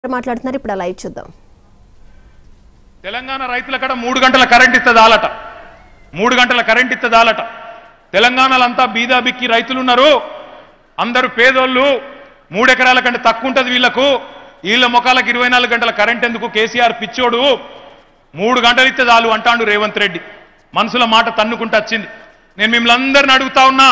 మాట్లాడుతున్నారు ఇప్పుడు అలా చూద్దాం తెలంగాణ రైతుల కడ మూడు గంటల కరెంట్ ఇస్తుందాలట మూడు గంటల కరెంట్ ఇస్తుందాలట తెలంగాణలంతా బీదా బిక్కి రైతులు ఉన్నారు అందరూ పేదోళ్ళు మూడెకరాల కంటే తక్కువ ఉంటుంది వీళ్లకు వీళ్ళ ముఖాలకు ఇరవై నాలుగు గంటల కరెంట్ ఎందుకు కేసీఆర్ పిచ్చోడు మూడు గంటలు ఇస్తే చాలు అంటాడు రేవంత్ రెడ్డి మనసుల మాట తన్నుకుంటూ వచ్చింది నేను మిమ్మల్ని అందరిని అడుగుతా ఉన్నా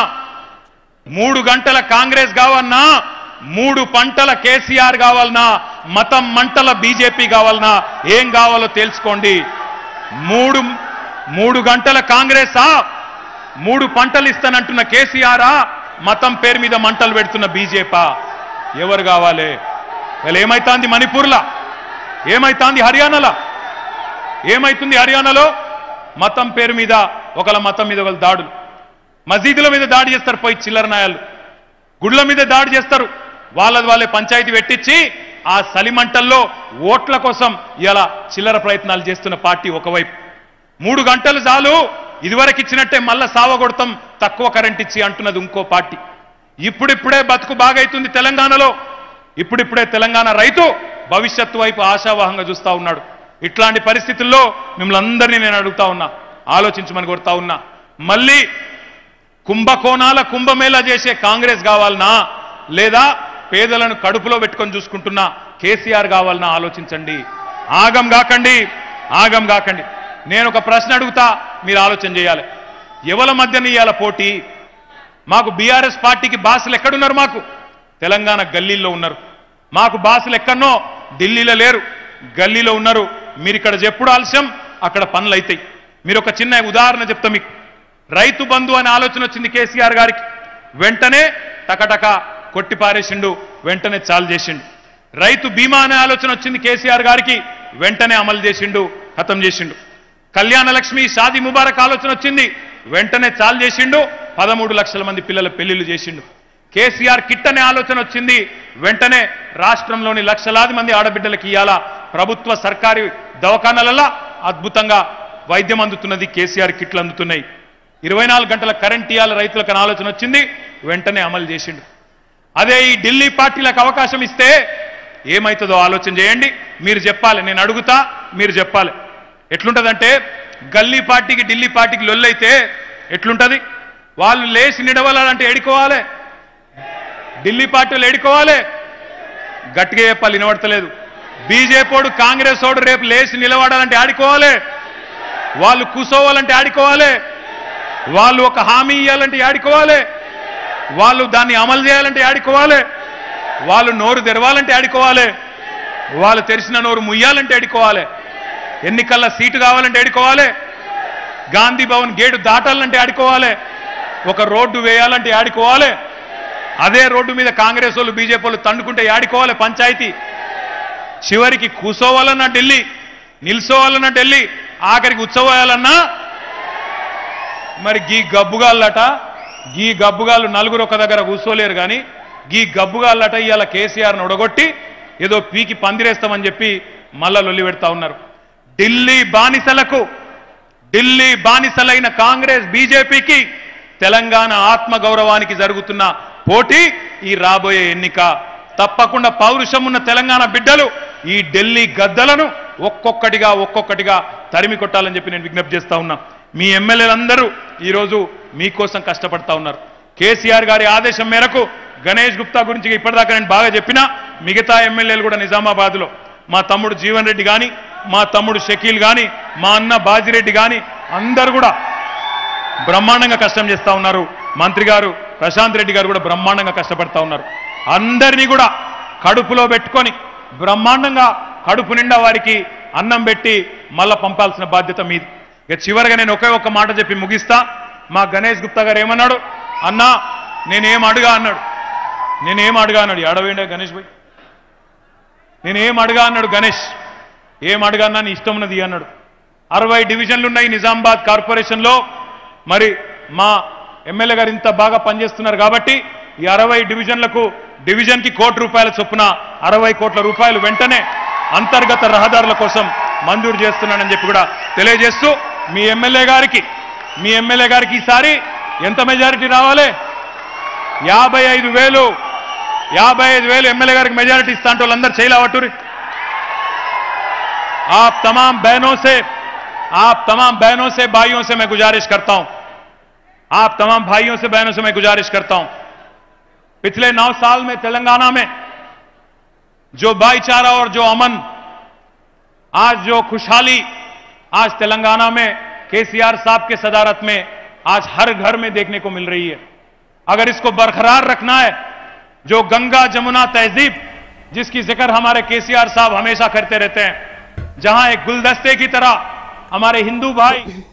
మూడు గంటల కాంగ్రెస్ కావన్నా మూడు పంటల కేసీఆర్ కావాలన్నా మతం మంటల బీజేపీ కావాలన్నా ఏం కావాలో తెలుసుకోండి మూడు మూడు గంటల కాంగ్రెసా మూడు పంటలు ఇస్తానంటున్న కేసీఆరా మతం పేరు మీద మంటలు పెడుతున్న బీజేపా ఎవరు కావాలి ఇలా ఏమైతాంది మణిపూర్లా ఏమైతాంది హర్యానాలో ఏమైతుంది హర్యానాలో మతం పేరు మీద ఒకళ్ళ మతం మీద ఒకళ్ళ దాడులు మసీదుల మీద దాడి చేస్తారు పోయి చిల్లర నాయాలు గుడ్ల మీద దాడి చేస్తారు వాళ్ళది వాళ్ళే పంచాయతీ పెట్టించి ఆ సలిమంటల్లో ఓట్ల కోసం ఇలా చిల్లర ప్రయత్నాలు చేస్తున్న పార్టీ ఒకవైపు మూడు గంటలు చాలు ఇదివరకు ఇచ్చినట్టే మళ్ళా సావగొడతాం తక్కువ కరెంట్ ఇచ్చి అంటున్నది ఇంకో పార్టీ ఇప్పుడిప్పుడే బతుకు బాగైతుంది తెలంగాణలో ఇప్పుడిప్పుడే తెలంగాణ రైతు భవిష్యత్తు వైపు ఆశావాహంగా చూస్తా ఉన్నాడు ఇట్లాంటి పరిస్థితుల్లో మిమ్మల్ని అందరినీ నేను అడుగుతా ఉన్నా ఆలోచించమని కొడతా ఉన్నా మళ్ళీ కుంభకోణాల కుంభమేళా చేసే కాంగ్రెస్ కావాలనా లేదా పేదలను కడుపులో పెట్టుకొని చూసుకుంటున్న కేసీఆర్ కావాలనా ఆలోచించండి ఆగం కాకండి ఆగం కాకండి నేను ఒక ప్రశ్న అడుగుతా మీరు ఆలోచన చేయాలి ఎవల మధ్యన ఇయ్యాల పోటీ మాకు బీఆర్ఎస్ పార్టీకి బాసులు ఎక్కడున్నారు మాకు తెలంగాణ గల్లీల్లో ఉన్నారు మాకు బాసులు ఎక్కడనో ఢిల్లీలో లేరు గల్లీలో ఉన్నారు మీరు ఇక్కడ చెప్పుడు ఆలస్యం అక్కడ పనులు అవుతాయి మీరు ఒక చిన్న ఉదాహరణ చెప్తా మీకు రైతు బంధు అనే ఆలోచన వచ్చింది కేసీఆర్ గారికి వెంటనే టకటక కొట్టి పారేసిండు వెంటనే చాలు చేసిండు రైతు బీమా అనే ఆలోచన వచ్చింది కేసీఆర్ గారికి వెంటనే అమలు చేసిండు ఖతం చేసిండు కళ్యాణ లక్ష్మి షాది ముబారక్ ఆలోచన వచ్చింది వెంటనే చాలు చేసిండు పదమూడు లక్షల మంది పిల్లల పెళ్లిళ్ళు చేసిండు కేసీఆర్ కిట్ అనే ఆలోచన వచ్చింది వెంటనే రాష్ట్రంలోని లక్షలాది మంది ఆడబిడ్డలకి ఇవాళ ప్రభుత్వ సర్కారీ దవాఖానాలలో అద్భుతంగా వైద్యం అందుతున్నది కేసీఆర్ కిట్లు అందుతున్నాయి ఇరవై నాలుగు గంటల కరెంట్ ఇవ్వాలి రైతులకు అనే ఆలోచన వచ్చింది వెంటనే అమలు చేసిండు అదే ఈ ఢిల్లీ పార్టీలకు అవకాశం ఇస్తే ఏమవుతుందో ఆలోచన చేయండి మీరు చెప్పాలి నేను అడుగుతా మీరు చెప్పాలి ఎట్లుంటదంటే గల్లీ పార్టీకి ఢిల్లీ పార్టీకి లొల్లైతే ఎట్లుంటది వాళ్ళు లేచి నిడవాలంటే ఎడుకోవాలి ఢిల్లీ పార్టీలు ఎడుకోవాలి గట్టిగా చెప్పాలి వినబడతలేదు బీజేపీడు కాంగ్రెస్ ఓడు రేపు లేచి నిలబడాలంటే ఆడుకోవాలి వాళ్ళు కూసోవాలంటే ఆడుకోవాలి వాళ్ళు ఒక హామీ ఇవ్వాలంటే ఆడుకోవాలి వాళ్ళు దాన్ని అమలు చేయాలంటే ఆడుకోవాలి వాళ్ళు నోరు తెరవాలంటే ఆడుకోవాలి వాళ్ళు తెరిచిన నోరు ముయ్యాలంటే ఆడుకోవాలి ఎన్నికల్లో సీటు కావాలంటే ఆడుకోవాలి గాంధీ భవన్ గేటు దాటాలంటే ఆడుకోవాలి ఒక రోడ్డు వేయాలంటే ఆడుకోవాలి అదే రోడ్డు మీద కాంగ్రెస్ వాళ్ళు బీజేపీ వాళ్ళు తండుకుంటే ఆడుకోవాలి పంచాయతీ చివరికి కూసోవాలన్నా ఢిల్లీ నిల్సోవాలన్నా ఢిల్లీ ఆఖరికి ఉత్సవాలన్నా మరి గీ గబ్బుగాళ్ళట గీ గబ్బుగాళ్ళు నలుగురు ఒక దగ్గర కూర్చోలేరు కానీ గీ గబ్బుగాళ్ళట ఇవాళ కేసీఆర్ను ఉడగొట్టి ఏదో పీకి పందిరేస్తామని చెప్పి మళ్ళా లొల్లి పెడతా ఉన్నారు ఢిల్లీ బానిసలకు ఢిల్లీ బానిసలైన కాంగ్రెస్ బీజేపీకి తెలంగాణ ఆత్మగౌరవానికి జరుగుతున్న పోటీ ఈ రాబోయే ఎన్నిక తప్పకుండా పౌరుషం ఉన్న తెలంగాణ బిడ్డలు ఈ ఢిల్లీ గద్దలను ఒక్కొక్కటిగా ఒక్కొక్కటిగా తరిమి కొట్టాలని చెప్పి నేను విజ్ఞప్తి చేస్తా ఉన్నా మీ ఎమ్మెల్యేలందరూ ఈరోజు మీకోసం కష్టపడతా ఉన్నారు కేసీఆర్ గారి ఆదేశం మేరకు గణేష్ గుప్తా గురించి ఇప్పటిదాకా నేను బాగా చెప్పినా మిగతా ఎమ్మెల్యేలు కూడా నిజామాబాద్లో మా తమ్ముడు జీవన్ రెడ్డి కానీ మా తమ్ముడు షకీల్ కానీ మా అన్న బాజిరెడ్డి కానీ అందరు కూడా బ్రహ్మాండంగా కష్టం చేస్తా ఉన్నారు మంత్రి గారు ప్రశాంత్ రెడ్డి గారు కూడా బ్రహ్మాండంగా కష్టపడతా ఉన్నారు అందరినీ కూడా కడుపులో పెట్టుకొని బ్రహ్మాండంగా కడుపు నిండా వారికి అన్నం పెట్టి మళ్ళా పంపాల్సిన బాధ్యత మీది ఇక చివరిగా నేను ఒకే ఒక్క మాట చెప్పి ముగిస్తా మా గణేష్ గుప్తా గారు ఏమన్నాడు అన్నా నేనేం అడుగా అన్నాడు నేనేం అడుగా అన్నాడు అడవేండే గణేష్ భాయ్ నేనేం అడుగా అన్నాడు గణేష్ ఏం అడుగా అన్నా నీ ఇష్టం ఉన్నది అన్నాడు అరవై డివిజన్లు ఉన్నాయి నిజామాబాద్ కార్పొరేషన్లో మరి మా ఎమ్మెల్యే గారు ఇంత బాగా పనిచేస్తున్నారు కాబట్టి ఈ అరవై డివిజన్లకు డివిజన్కి కోటి రూపాయల చొప్పున అరవై కోట్ల రూపాయలు వెంటనే అంతర్గత రహదారుల కోసం మంజూరు చేస్తున్నానని చెప్పి కూడా తెలియజేస్తూ మీ ఎమ్మెల్యే గారికి మీ ఎమ్మెల్యే గారికి ఈసారి ఎంత మెజారిటీ రావాలి యాభై ఐదు వేలు యాభై ఐదు వేలు ఎమ్మెల్యే గారికి మెజారిటీ ఇస్తా అంటే వాళ్ళందరూ చేయలేవట్టురి आप तमाम बहनों से आप तमाम बहनों से भाइयों से मैं गुजारिश करता हूं आप तमाम भाइयों से बहनों से मैं गुजारिश करता हूं पिछले नौ साल में तेलंगाना में जो भाईचारा और जो अमन आज जो खुशहाली आज तेलंगाना में केसीआर साहब के सदारत में आज हर घर में देखने को मिल रही है अगर इसको बरकरार रखना है जो गंगा जमुना तहजीब जिसकी जिक्र हमारे केसीआर साहब हमेशा करते रहते हैं जहां एक गुलदस्ते की तरह हमारे हिंदू भाई